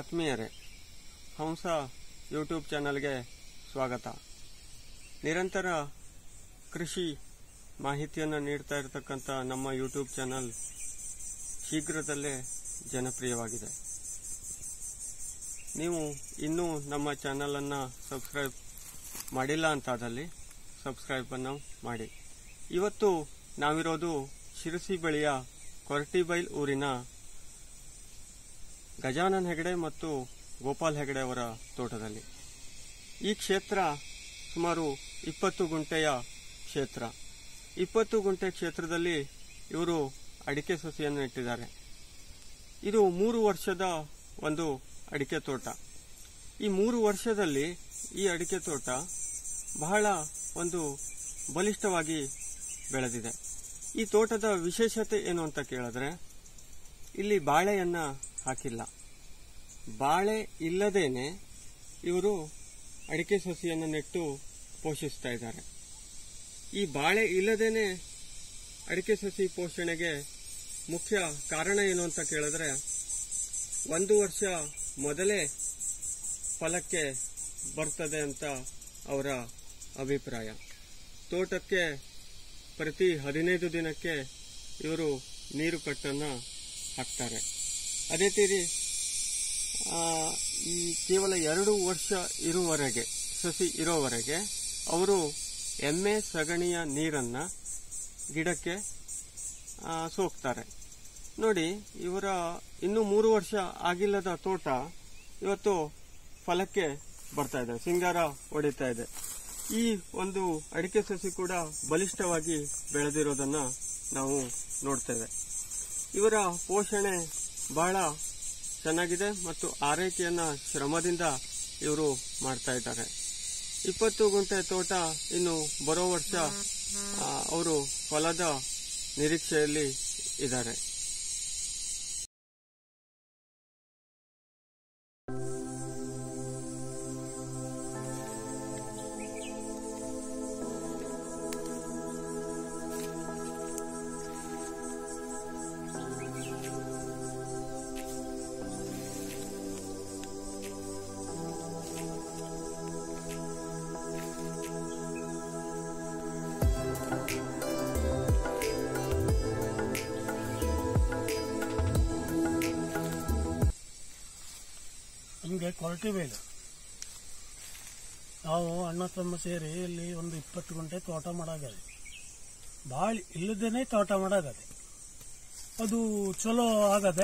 ಆತ್ಮೀಯರೇ ಹಂಸ ಯೂಟ್ಯೂಬ್ ಚಾನಲ್ಗೆ ಸ್ವಾಗತ ನಿರಂತರ ಕೃಷಿ ಮಾಹಿತಿಯನ್ನು ನೀಡ್ತಾ ಇರತಕ್ಕಂಥ ನಮ್ಮ ಯೂಟ್ಯೂಬ್ ಚಾನಲ್ ಶೀಘ್ರದಲ್ಲೇ ಜನಪ್ರಿಯವಾಗಿದೆ ನೀವು ಇನ್ನೂ ನಮ್ಮ ಚಾನಲನ್ನು ಸಬ್ಸ್ಕ್ರೈಬ್ ಮಾಡಿಲ್ಲ ಅಂತಾದಲ್ಲಿ ಸಬ್ಸ್ಕ್ರೈಬನ್ನು ಮಾಡಿ ಇವತ್ತು ನಾವಿರೋದು ಶಿರಸಿ ಬಳಿಯ ಕೊರಟಿಬೈಲ್ ಊರಿನ ಗಜಾನನ್ ಹೆಗಡೆ ಮತ್ತು ಗೋಪಾಲ್ ಹೆಗಡೆ ಅವರ ತೋಟದಲ್ಲಿ ಈ ಕ್ಷೇತ್ರ ಸುಮಾರು ಇಪ್ಪತ್ತು ಗುಂಟೆಯ ಕ್ಷೇತ್ರ ಇಪ್ಪತ್ತು ಗುಂಟೆ ಕ್ಷೇತ್ರದಲ್ಲಿ ಇವರು ಅಡಿಕೆ ಸಸಿಯನ್ನು ನೆಟ್ಟಿದ್ದಾರೆ ಇದು ಮೂರು ವರ್ಷದ ಒಂದು ಅಡಿಕೆ ತೋಟ ಈ ಮೂರು ವರ್ಷದಲ್ಲಿ ಈ ಅಡಿಕೆ ತೋಟ ಬಹಳ ಒಂದು ಬಲಿಷ್ಠವಾಗಿ ಬೆಳೆದಿದೆ ಈ ತೋಟದ ವಿಶೇಷತೆ ಏನು ಅಂತ ಕೇಳಿದ್ರೆ ಇಲ್ಲಿ ಬಾಳೆಯನ್ನ ಹಾಕಿಲ್ಲ ಬಾಳೆ ಇಲ್ಲದೇನೆ ಇವರು ಅಡಿಕೆ ಸಸಿಯನ್ನು ನೆಟ್ಟು ಪೋಷಿಸ್ತಾ ಇದ್ದಾರೆ ಈ ಬಾಳೆ ಇಲ್ಲದೇನೆ ಅಡಿಕೆ ಸಸಿ ಪೋಷಣೆಗೆ ಮುಖ್ಯ ಕಾರಣ ಏನು ಅಂತ ಕೇಳಿದ್ರೆ ಒಂದು ವರ್ಷ ಮೊದಲೇ ಫಲಕ್ಕೆ ಬರ್ತದೆ ಅಂತ ಅವರ ಅಭಿಪ್ರಾಯ ತೋಟಕ್ಕೆ ಪ್ರತಿ ಹದಿನೈದು ದಿನಕ್ಕೆ ಇವರು ನೀರು ಕಟ್ಟನ್ನು ಹಾಕ್ತಾರೆ ಅದೇ ತೀರಿ ಆ, ಈ ಕೇವಲ ಎರಡು ವರ್ಷ ಇರುವವರೆಗೆ ಸಸಿ ಇರೋವರೆಗೆ ಅವರು ಎಮ್ಮೆ ಸಗಣಿಯ ನೀರನ್ನ ಗಿಡಕ್ಕೆ ಆ, ಸೋಕ್ತಾರೆ ನೋಡಿ ಇವರ ಇನ್ನು ಮೂರು ವರ್ಷ ಆಗಿಲ್ಲದ ತೋಟ ಇವತ್ತು ಫಲಕ್ಕೆ ಬರ್ತಾ ಇದೆ ಸಿಂಗಾರ ಹೊಡಿತಾ ಇದೆ ಈ ಒಂದು ಅಡಿಕೆ ಸಸಿ ಕೂಡ ಬಲಿಷ್ಠವಾಗಿ ಬೆಳೆದಿರೋದನ್ನ ನಾವು ನೋಡ್ತೇವೆ ಇವರ ಪೋಷಣೆ ಬಹಳ ಚೆನ್ನಾಗಿದೆ ಮತ್ತು ಆರೈಕೆಯನ್ನ ಶ್ರಮದಿಂದ ಇವರು ಮಾಡ್ತಾ ಇದ್ದಾರೆ ಇಪ್ಪತ್ತು ಗುಂಟೆ ತೋಟ ಇನ್ನು ಬರೋ ವರ್ಷ ಆ, ಅವರು ಫಲದ ನಿರೀಕ್ಷೆಯಲ್ಲಿ ಇದ್ದಾರೆ ನಮಗೆ ಕೊರಟಿ ಬೇಗ ನಾವು ಅಣ್ಣ ತಮ್ಮ ಸೇರಿ ಇಲ್ಲಿ ಒಂದು ಇಪ್ಪತ್ತು ಗಂಟೆ ತೋಟ ಮಾಡಾಗದೆ ಭಾಳ ಇಲ್ಲದೇನೆ ತೋಟ ಮಾಡಾಗದೆ ಅದು ಚಲೋ ಆಗದೆ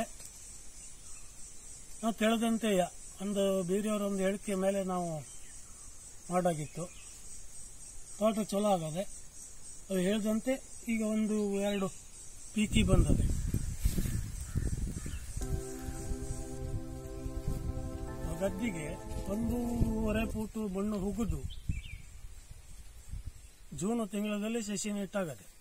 ನಾವು ತಿಳಿದಂತೆಯ ಒಂದು ಬೇರೆಯವರ ಒಂದು ಹೇಳಿಕೆ ಮೇಲೆ ನಾವು ಮಾಡಾಗಿತ್ತು ತೋಟ ಚಲೋ ಆಗದೆ ಅದು ಹೇಳಿದಂತೆ ಈಗ ಒಂದು ಎರಡು ಪೀಕಿ ಬಂದದೆ ಆ ಗದ್ದಿಗೆ ಒಂದೂವರೆ ಫೂಟು ಮಣ್ಣು ಹುಗಿದು ಜೂನ್ ತಿಂಗಳಲ್ಲಿ ಸಸಿ ನೆಟ್ಟಾಗದೆ